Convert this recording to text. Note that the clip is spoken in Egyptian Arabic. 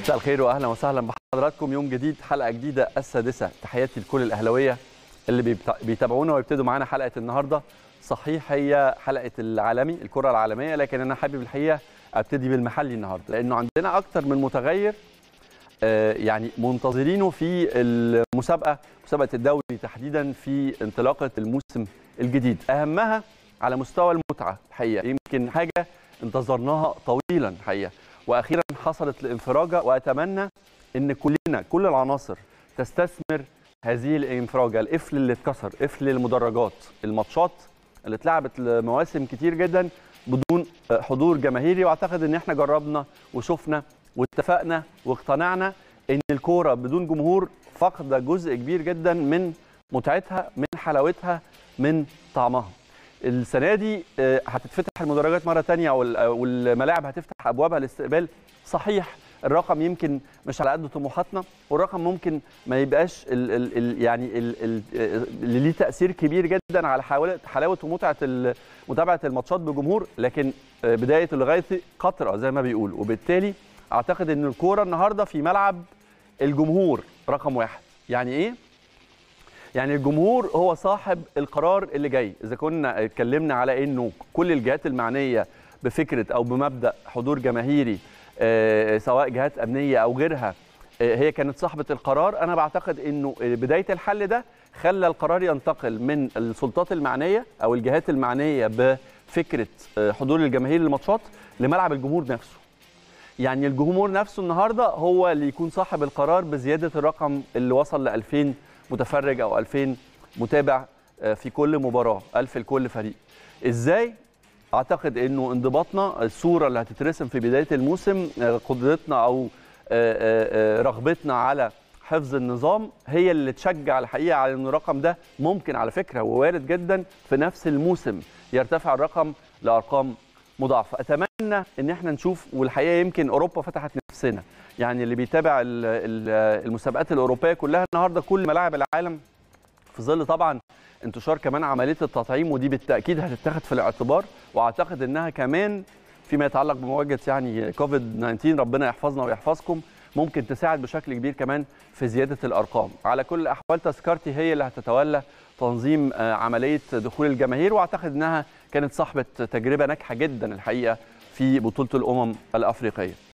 مساء الخير واهلا وسهلا بحضراتكم يوم جديد حلقه جديده السادسه تحياتي لكل الاهلاويه اللي بيبت- بيتابعونا ويبتدوا معانا حلقه النهارده صحيح هي حلقه العالمي الكره العالميه لكن انا حابب الحقيقه ابتدي بالمحلي النهارده لانه عندنا اكتر من متغير آه، يعني منتظرينه في المسابقه مسابقه الدوري تحديدا في انطلاقه الموسم الجديد اهمها على مستوى المتعه الحقيقه يمكن حاجه انتظرناها طويلا الحقيقه واخيرا حصلت الانفراجه واتمنى ان كلنا كل العناصر تستثمر هذه الانفراجه القفل اللي اتكسر قفل المدرجات الماتشات اللي اتلعبت لمواسم كتير جدا بدون حضور جماهيري واعتقد ان احنا جربنا وشفنا واتفقنا واقتنعنا ان الكوره بدون جمهور فاقده جزء كبير جدا من متعتها من حلاوتها من طعمها السنه دي آه، هتتفتح المدرجات مره تانية وال- والملاعب هتفتح ابوابها للاستقبال صحيح الرقم يمكن مش على قد طموحاتنا والرقم ممكن ما يبقاش ال ال ال يعني ال ال اللي ليه تاثير كبير جدا على حلاوه حلاوه ومتعه ال- متابعه الماتشات بجمهور لكن آه، بدايه الغايه قطره زي ما بيقولوا وبالتالي اعتقد ان الكوره النهارده في ملعب الجمهور رقم واحد يعني ايه يعني الجمهور هو صاحب القرار اللي جاي اذا كنا اتكلمنا على انه كل الجهات المعنيه بفكره او بمبدا حضور جماهيري آه، سواء جهات امنيه او غيرها آه، هي كانت صاحبه القرار انا بعتقد انه بدايه الحل ده خلى القرار ينتقل من السلطات المعنيه او الجهات المعنيه بفكره آه، حضور الجماهير للماتشات لملعب الجمهور نفسه يعني الجمهور نفسه النهارده هو اللي يكون صاحب القرار بزياده الرقم اللي وصل ل 2000 متفرج او 2000 متابع آه، في كل مباراه 1000 لكل فريق ازاي اعتقد انه انضباطنا الصوره اللي هتترسم في بدايه الموسم آه، قدرتنا او آه، آه، آه، رغبتنا على حفظ النظام هي اللي تشجع الحقيقه على ان الرقم ده ممكن على فكره ووارد جدا في نفس الموسم يرتفع الرقم لارقام مضاعفه اتمنى ان احنا نشوف والحقيقه يمكن اوروبا فتحت نفسنا يعني اللي بيتابع ال- ال- المسابقات الاوروبيه كلها النهارده كل ملاعب العالم في ظل طبعا انتشار كمان عمليه التطعيم ودي بالتاكيد هتتاخد في الاعتبار واعتقد انها كمان فيما يتعلق بمواجهه يعني كوفيد 19 ربنا يحفظنا ويحفظكم ممكن تساعد بشكل كبير كمان في زياده الارقام على كل الاحوال تذكرتي هي اللي هتتولى تنظيم آه، عمليه دخول الجماهير واعتقد انها كانت صاحبه تجربه ناجحه جدا الحقيقه في بطوله الامم الافريقيه